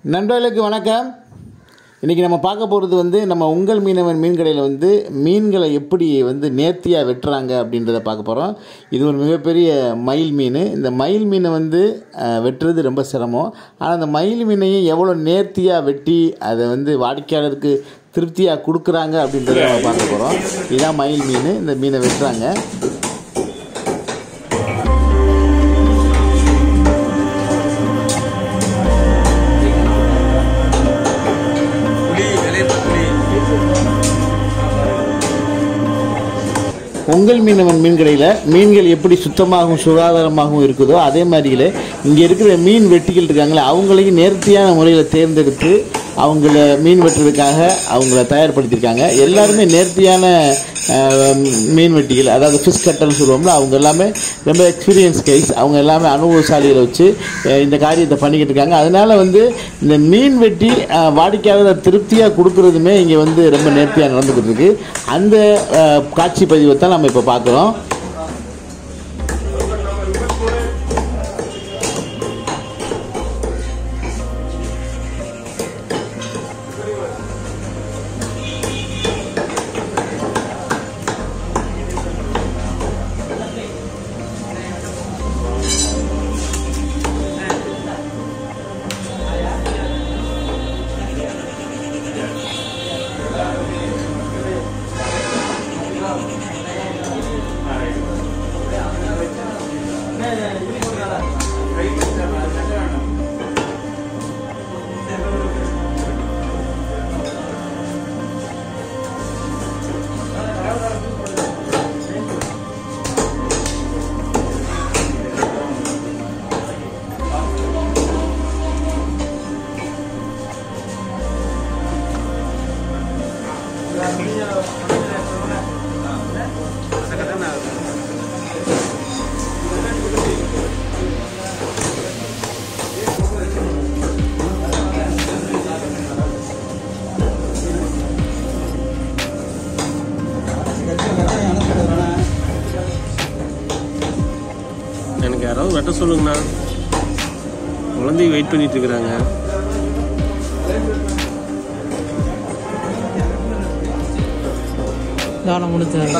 நண்பர்களுக்கு வணக்கம் இன்றைக்கி நம்ம பார்க்க போகிறது வந்து நம்ம உங்கள் மீனவன் மீன் கடையில் வந்து மீன்களை எப்படி வந்து நேர்த்தியாக வெட்டுறாங்க அப்படின்றத பார்க்க போகிறோம் இது ஒரு மிகப்பெரிய மயில் மீன் இந்த மயில் மீனை வந்து அஹ், வெட்டுறது ரொம்ப சிரமம் ஆனால் அந்த மயில் மீனையும் எவ்வளோ நேர்த்தியாக வெட்டி அதை வந்து வாடிக்கையாளருக்கு திருப்தியாக கொடுக்குறாங்க அப்படின்றத நம்ம பார்க்க போகிறோம் இதுதான் மயில் மீன் இந்த மீனை வெட்டுறாங்க புளி விளையாட்டு புளி உங்கள் மீனவன் மீன் கடையில் மீன்கள் எப்படி சுத்தமாகவும் சுகாதாரமாகவும் இருக்குதோ அதே மாதிரியில் இங்கே இருக்கிற மீன் வெட்டிகள் இருக்காங்களே அவங்களையும் நேர்த்தியான முறையில் தேர்ந்தெடுத்து அவங்கள மீன் வெட்டுறதுக்காக அவங்கள தயார்படுத்தியிருக்காங்க எல்லாருமே நேர்த்தியான அஹ், மீன் வெட்டிகள் அதாவது ஃபிஷ் கட்டர்னு சொல்லுவோம்ல அவங்க எல்லாமே ரொம்ப எக்ஸ்பீரியன்ஸ் கைஸ் அவங்க எல்லாமே அனுபவசாலிகளை வச்சு அஹ், இந்த காரியத்தை பண்ணிக்கிட்டு இருக்காங்க அதனால் வந்து இந்த மீன் வெட்டி அஹ், வாடிக்கையாளர் திருப்தியாக கொடுக்குறதுமே இங்கே வந்து ரொம்ப நேர்த்தியாக நடந்துக்கிட்டு இருக்கு அந்த அஹ், காட்சி பதிவை தான் நம்ம இப்போ பார்க்குறோம் எனக்கு யாராவது வெட்ட சொல்லுங்கண்ணா குழந்தை வெயிட் பண்ணிட்டு இருக்கிறாங்க தானம் முடிச்சாரு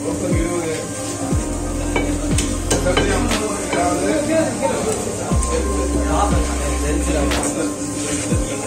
இருபது